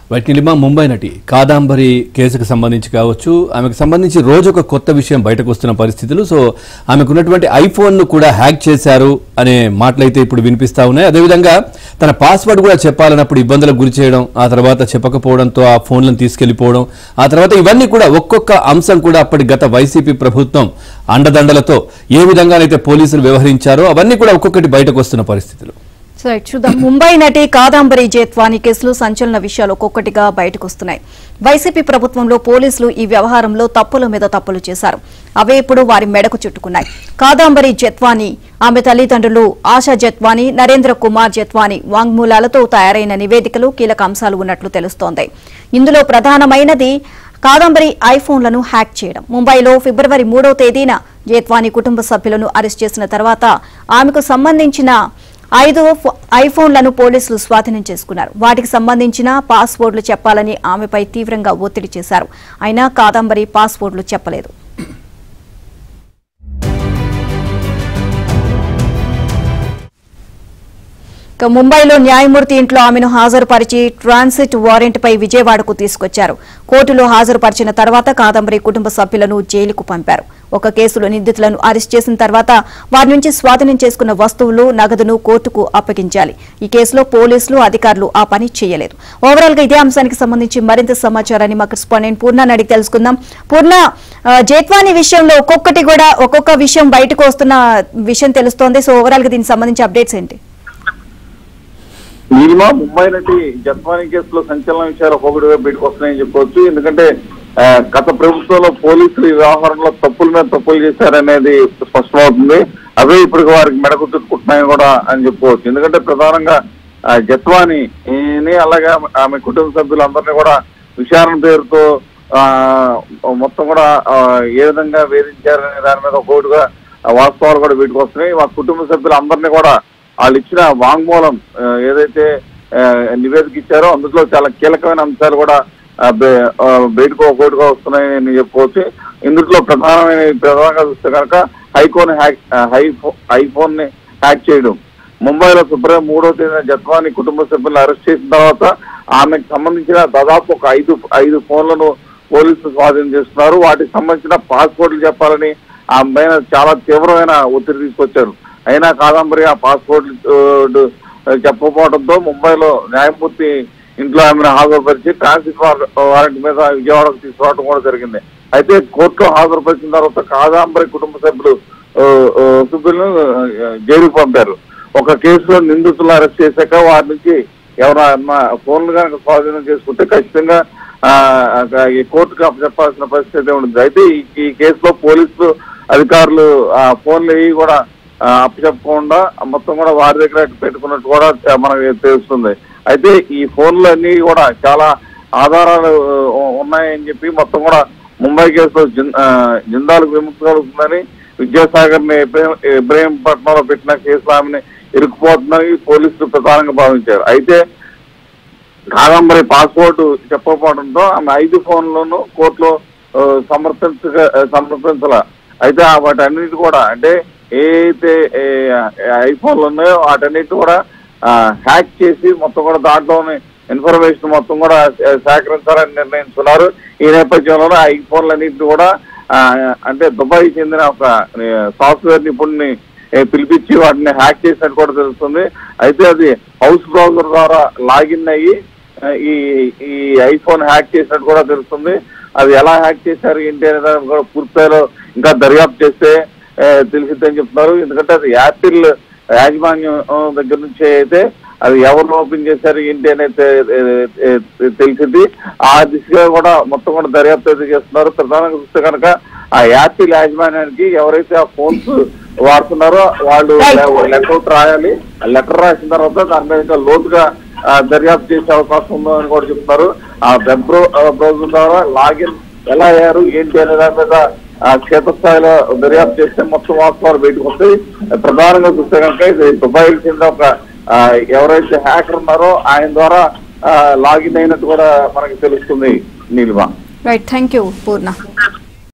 right నిలిమా Mumbai నటి కాదాంబరి కేసుకు సంబంధించి కావచ్చు ఆమెకు సంబంధించి రోజు ఒక కొత్త విషయం బయటకు వస్తున్న పరిస్థితులు సో ఆమెకు ఉన్నటువంటి ఐఫోన్ ను కూడా హ్యాక్ చేశారు అనే మాటలైతే ఇప్పుడు వినిపిస్తా ఉన్నాయి అదేవిధంగా తన పాస్వర్డ్ కూడా చెప్పాలన్నప్పుడు ఇబ్బందులకు గురి చేయడం ఆ తర్వాత చెప్పకపోవడంతో ఆ ఫోన్లను తీసుకెళ్లిపోవడం ఆ తర్వాత ఇవన్నీ కూడా ఒక్కొక్క అంశం కూడా అప్పటి గత వైసీపీ ప్రభుత్వం అండదండలతో ఏ విధంగానైతే పోలీసులు వ్యవహరించారో అవన్నీ కూడా ఒక్కొక్కటి బయటకు వస్తున్న పరిస్థితులు సో రైట్ చూద్దాం ముంబై నటి కాదాంబరి జేత్వాని కేసులో సంచలన విషయాలు ఒక్కొక్కటిగా బయటకు వస్తున్నాయి వైసీపీ ప్రభుత్వంలో పోలీసులు ఈ వ్యవహారంలో తప్పుల మీద తప్పులు చేశారు అవే ఇప్పుడు వారి మెడకు చుట్టుకున్నాయి కాదాంబరి జత్వాని ఆమె తల్లిదండ్రులు ఆశా జత్వాని నరేంద్ర కుమార్ జత్వాని వాంగ్మూలాలతో తయారైన నివేదికలు కీలక అంశాలు ఉన్నట్లు తెలుస్తోంది ఇందులో ప్రధానమైనది కాదంబరి ఐఫోన్లను హ్యాక్ చేయడం ముంబైలో ఫిబ్రవరి మూడవ తేదీన జేత్వాని కుటుంబ సభ్యులను అరెస్ట్ చేసిన తర్వాత ఆమెకు సంబంధించిన ఐదు ఫో- ఐఫోన్లను పోలీసులు స్వాధీనం చేసుకున్నారు వాటికి సంబంధించిన పాస్వర్డ్లు చెప్పాలని ఆమెపై తీవ్రంగా ఒత్తిడి చేశారు అయినా కాదంబరి పాస్వర్డ్లు చెప్పలేదు ఇక ముంబైలో న్యాయమూర్తి ఇంట్లో ఆమెను హాజరుపరిచి ట్రాన్సిట్ వారెంట్ పై విజయవాడకు తీసుకొచ్చారు కోర్టులో హాజరుపరిచిన తర్వాత కాదంబరి కుటుంబ సభ్యులను జైలుకు పంపారు ఒక కేసులో నిందితులను అరెస్ట్ చేసిన తర్వాత వారి నుంచి స్వాధీనం చేసుకున్న వస్తువులు నగదును కోర్టుకు అప్పగించాలి ఈ కేసులో పోలీసులు అధికారులు ఆ పని చేయలేదు ఓవరాల్ గా ఇదే అంశానికి సంబంధించి మరింత సమాచారాన్ని మా కరెస్పాండెంట్ పూర్ణ అడిగి తెలుసుకుందాం పూర్ణ ఆ, జేత్వాని విషయంలో ఒక్కొక్కటి కూడా ఒక్కొక్క విషయం బయటకు వస్తున్న విషయం తెలుస్తోంది సో ఓవరాల్ గా దీనికి సంబంధించి అప్డేట్స్ ఏంటి నీలిమా ముంబై నటి జత్వానీ కేసులో సంచలన విషయాలు ఒక్కొక్కటిగా బయటకు వస్తున్నాయని చెప్పవచ్చు ఎందుకంటే ఆ, గత ప్రభుత్వంలో పోలీసులు ఈ వ్యవహారంలో తప్పుల మీద తప్పులు చేశారనేది స్పష్టమవుతుంది అవే ఇప్పటికి వారికి మెడకు చుట్టుకుంటున్నాయని కూడా అని చెప్పుకోవచ్చు ఎందుకంటే ప్రధానంగా ఆ, జత్వాని ని అలాగే ఆమె- ఆమె కుటుంబ సభ్యులందరినీ కూడా విచారణ పేరుతో ఆ మొత్తం కూడా ఆ, ఏ విధంగా వేధించారనే దాని మీద ఒక్కొక్కటిగా ఆ, వాస్తవాలు కూడా బయటకు వస్తున్నాయి మా కుటుంబ సభ్యులందరినీ కూడా వాళ్ళు ఇచ్చిన వాంగ్మూలం ఆ, ఏదైతే ఆ, నివేదిక ఇచ్చారో అందులో చాలా కీలకమైన అంశాలు కూడా ఆ, బే- ఆ, బయటకు ఒక్కొక్కటిగా వస్తున్నాయని చెప్పుకోవచ్చు ఇందులో ప్రధానమైన ప్రధానంగా చూస్తే కనుక హైకోన్ హ్యాక్ ఆ, హైఫో ఐఫోన్ ని హ్యాక్ చేయడం ముంబైలో ఫిబ్రవరి మూడో తేదీన జత్వాని కుటుంబ సభ్యులను అరెస్ట్ చేసిన తర్వాత ఆమెకు సంబంధించిన దాదాపు ఒక ఐదు ఐదు ఫోన్లను పోలీసులు స్వాధీనం చేస్తున్నారు వాటికి సంబంధించిన పాస్పోర్ట్లు చెప్పాలని ఆమె పైన చాలా తీవ్రమైన ఒత్తిడి తీసుకొచ్చారు అయినా కాదంబరి ఆ పాస్పోర్ట్ చెప్పకపోవడంతో ముంబైలో న్యాయమూర్తి ఇంట్లో ఆమెను హాజరుపరిచి ట్రాన్సిట్ వార్- వారెంట్ మీద విజయవాడకు తీసుకురావడం కూడా జరిగింది అయితే కోర్టులో హాజరుపరిచిన తర్వాత కాదాంబరి కుటుంబ సభ్యులు ఆ, ఆ, సభ్యులను ఆ, జైలుకు పంపారు ఒక కేసులో నిందితులను అరెస్ట్ చేశాక వారి నుంచి ఎవరైనా ఫోన్లు కనుక స్వాధీనం చేసుకుంటే ఖచ్చితంగా ఆ, ఆ, ఈ కోర్టుకు అప్పచెప్పాల్సిన పరిస్థితి ఉంటుంది అయితే ఈ- ఈ కేసులో పోలీసులు అధికారులు ఆ ఫోన్లు ఏవి కూడా ఆ, అప్పచెప్పకుండా మొత్తం కూడా వారి దగ్గర పెట్టుకున్నట్టు కూడా మనకు తెలుస్తుంది అయితే ఈ ఫోన్లు అన్ని కూడా చాలా ఆధారాలు ఆ, ఉన్నాయని చెప్పి మొత్తం కూడా ముంబై కేసులో జిన్- ఆ, జిందాలకు విముక్తి కలుగుతుందని విద్యాసాగర్ ని ఇబ్రహీంపట్నంలో పెట్టిన కేసులో ఆమెను ఇరుక్కుపోతుందని పోలీసులు ప్రధానంగా భావించారు అయితే కాదంబరి పాస్పోర్ట్ చెప్పకపోవడంతో ఆమె ఐదు ఫోన్లను కోర్టులో ఆ, సమర్పించక సమర్పించాల అయితే ఆ వాటన్నిటి కూడా అంటే ఏ అయితే ఐఫోన్లు ఉన్నాయో వాటన్నిటి కూడా ఆ, హ్యాక్ చేసి మొత్తం కూడా దాంట్లోని ఇన్ఫర్మేషన్ మొత్తం కూడా ఆ, సేకరించాలని నిర్ణయించుకున్నారు ఈ నేపథ్యంలోనే ఆ ఐఫోన్లన్నింటినీ కూడా ఆ, అంటే దుబాయ్ చెందిన ఒక సాఫ్ట్వేర్ నిపుణుని ఏ, పిలిపించి వాటిని హ్యాక్ చేసినట్టు కూడా తెలుస్తుంది అయితే అది హౌస్ బ్రౌజర్ ద్వారా లాగిన్ అయ్యి ఆ, ఈ ఈ ఐఫోన్ హ్యాక్ చేసినట్టు కూడా తెలుస్తుంది అది ఎలా హ్యాక్ చేశారు ఏంటి అనే దాని కూడా పూర్తిస్థాయిలో ఇంకా దర్యాప్తు చేస్తే ఆ, తెలిసిద్దని చెప్తున్నారు ఎందుకంటే అది యాపిల్ యాజమాన్యం ఆ, దగ్గర నుంచి అయితే అది ఎవరు ఓపెన్ చేశారు ఏంటి అనేది తె- తె- తె- తెలిసింది ఆ దిశగా కూడా మొత్తం కూడా దర్యాప్తు అయితే చేస్తున్నారు ప్రధానంగా చూస్తే కనుక ఆ యాపిల్ యాజమాన్యానికి ఎవరైతే ఆ ఫోన్స్ వాడుతున్నారో వాళ్ళు లెటర్ రాయాలి ఆ లెటర్ రాసిన తర్వాత దాని మీద ఇంకా లోతుగా ఆ, దర్యాప్తు చేసే అవకాశం ఉందని కూడా చెప్తున్నారు ఆ వెబ్ బ్రౌ- ఆ, బ్రౌజర్ ద్వారా లాగిన్ ఎలా అయ్యారు ఏంటి అనే దాని మీద ఆ, క్షేత్రస్థాయిలో దర్యాప్తు చేస్తే మొత్తం వాస్తవాలు బయటకు వస్తాయి ప్రధానంగా చూస్తే కనుక ఇది దుబాయ్కి చెందిన ఒక ఆ, ఎవరైతే హ్యాకర్ ఉన్నారో ఆయన ద్వారా ఆ, లాగిన్ అయినట్టు కూడా మనకి తెలుస్తుంది Neelima right thank you Purna